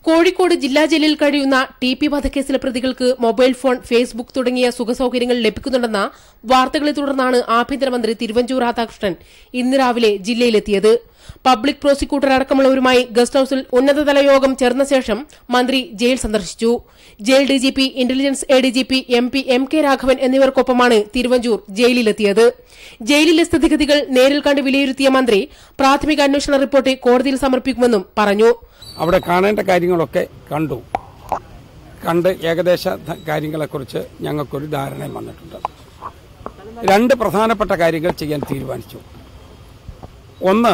കോഴിക്കോട് ജില്ലാ ജയിലിൽ കഴിയുന്ന ടി പി വധക്കേസിലെ പ്രതികൾക്ക് മൊബൈൽ ഫോൺ ഫേസ്ബുക്ക് തുടങ്ങിയ സുഖസൌകര്യങ്ങൾ ലഭിക്കുന്നുണ്ടെന്ന വാർത്തകളെ തുടർന്നാണ് ആഭ്യന്തരമന്ത്രി തിരുവഞ്ചൂർ രാധാകൃഷ്ണൻ ഇന്ന് രാവിലെ ജില്ലയിലെത്തിയത് പബ്ലിക് പ്രോസിക്യൂട്ടർ അടക്കമുള്ളവരുമായി ഗസ്റ്റ് ഹൌസിൽ ഉന്നതതല യോഗം ചേർന്ന ശേഷം മന്ത്രി ജയിൽ സന്ദർശിച്ചു jail DGP intelligence A DGP M P M K Raghavan എന്നിവർക്കൊപ്പമാണ് തിരുവഞ്ചൂർ ജയിലിലെത്തിയത് ജയിലിലെ സ്ഥിതിഗതികൾ നേരിൽ കണ്ട് വിലയിരുത്തിയ മന്ത്രി പ്രാഥമിക അന്വേഷണ റിപ്പോർട്ട് കോടതിയിൽ സമർപ്പിക്കുമെന്നും പറഞ്ഞു അവിടെ കാണേണ്ട കാര്യങ്ങളൊക്കെ കണ്ടു കണ്ട് ഏകദേശ ധ- കാര്യങ്ങളെക്കുറിച്ച് ഞങ്ങൾക്കൊരു ധാരണയും വന്നിട്ടുണ്ട് രണ്ട് പ്രധാനപ്പെട്ട കാര്യങ്ങൾ ചെയ്യാൻ തീരുമാനിച്ചു ഒന്ന്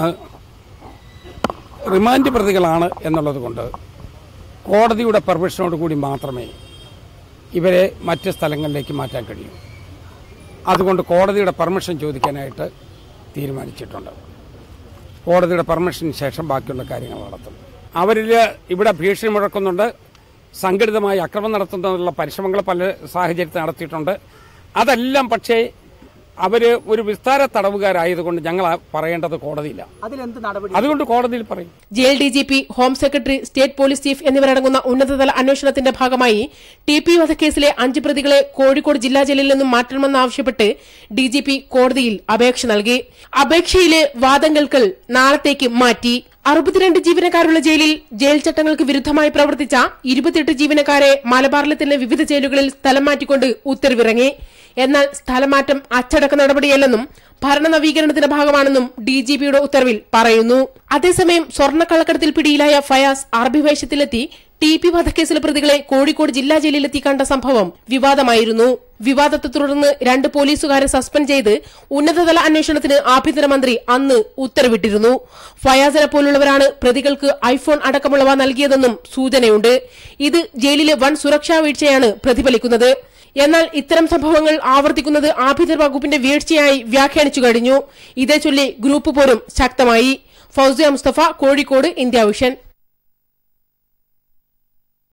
റിമാൻഡ് പ്രതികളാണ് എന്നുള്ളത് കൊണ്ട് കോടതിയുടെ പെർമിഷനോട് കൂടി മാത്രമേ ഇവരെ മറ്റ് സ്ഥലങ്ങളിലേക്ക് മാറ്റാൻ കഴിയൂ അതുകൊണ്ട് കോടതിയുടെ പെർമിഷൻ ചോദിക്കാനായിട്ട് തീരുമാനിച്ചിട്ടുണ്ട് കോടതിയുടെ പെർമിഷന് ശേഷം ബാക്കിയുള്ള കാര്യങ്ങൾ നടത്തും അവരിൽ ഇവിടെ ഭീഷണി മുഴക്കുന്നുണ്ട് സംഘടിതമായി അക്രമം നടത്തുന്നതിനുള്ള പരിശ്രമങ്ങൾ പല സാഹചര്യത്തിൽ നടത്തിയിട്ടുണ്ട് അതെല്ലാം പക്ഷേ അവര് ഒരു വിസ്താര തടവുകാരായതുകൊണ്ട് ഞങ്ങൾ ആ പറയേണ്ടത് കോടതിയില്ല അതിലെന്ത് നടപടി അതുകൊണ്ട് കോടതിയിൽ പറയും jail DGP home secretary state police chief എന്നിവരടങ്ങുന്ന ഉന്നതതല അന്വേഷണത്തിന്റെ ഭാഗമായി ടി പി വധക്കേസിലെ അഞ്ച് പ്രതികളെ കോഴിക്കോട് ജില്ലാ ജയിലിൽ നിന്നും മാറ്റണമെന്നാവശ്യപ്പെട്ട് ഡിജിപി കോടതിയിൽ അപേക്ഷ നൽകി അപേക്ഷയിലെ വാദം കേൾക്കൽ നാളത്തേക്ക് മാറ്റി അറുപത്തിരണ്ട് ജീവനക്കാരുള്ള ജയിലിൽ ജയിൽ ചട്ടങ്ങൾക്ക് വിരുദ്ധമായി പ്രവർത്തിച്ച ഇരുപത്തിയെട്ട് ജീവനക്കാരെ മലബാറിലെ തന്നെ വിവിധ ജയിലുകളിൽ സ്ഥലം മാറ്റിക്കൊണ്ട് ഉത്തരവിറങ്ങി എന്നാൽ സ്ഥലമാറ്റം അച്ചടക്ക നടപടിയല്ലെന്നും ഭരണ നവീകരണത്തിന്റെ ഭാഗമാണെന്നും ഡിജിപിയുടെ ഉത്തരവിൽ പറയുന്നു അതേസമയം സ്വർണ്ണക്കള്ളക്കടത്തിൽ പിടിയിലായ ഫയാസ് അറബി വേഷത്തിലെത്തി ടി പി വധക്കേസിലെ പ്രതികളെ കോഴിക്കോട് ജില്ലാ ജയിലിലെത്തി കണ്ട സംഭവം വിവാദമായിരുന്നു വിവാദത്തെ തുടർന്ന് രണ്ട് പോലീസുകാരെ സസ്പെൻഡ് ചെയ്ത് ഉന്നതതല അന്വേഷണത്തിന് ആഭ്യന്തരമന്ത്രി അന്ന് ഉത്തരവിട്ടിരുന്നു ഫയാസിനെ പോലുള്ളവരാണ് പ്രതികൾക്ക് ഐഫോൺ അടക്കമുള്ളവ നൽകിയതെന്നും സൂചനയുണ്ട് ഇത് ജയിലിലെ വൻ സുരക്ഷാ വീഴ്ചയാണ് പ്രതിഫലിക്കുന്നത് എന്നാൽ ഇത്തരം സംഭവങ്ങൾ ആവർത്തിക്കുന്നത് ആഭ്യന്തര വകുപ്പിന്റെ വീഴ്ചയായി വ്യാഖ്യാനിച്ചു കഴിഞ്ഞു ഇതേ ചൊല്ലി ഗ്രൂപ്പ് പോരും ശക്തമായി ഫൗസിയ മുസ്തഫ കോഴിക്കോട് ഇന്ത്യ വിഷൻ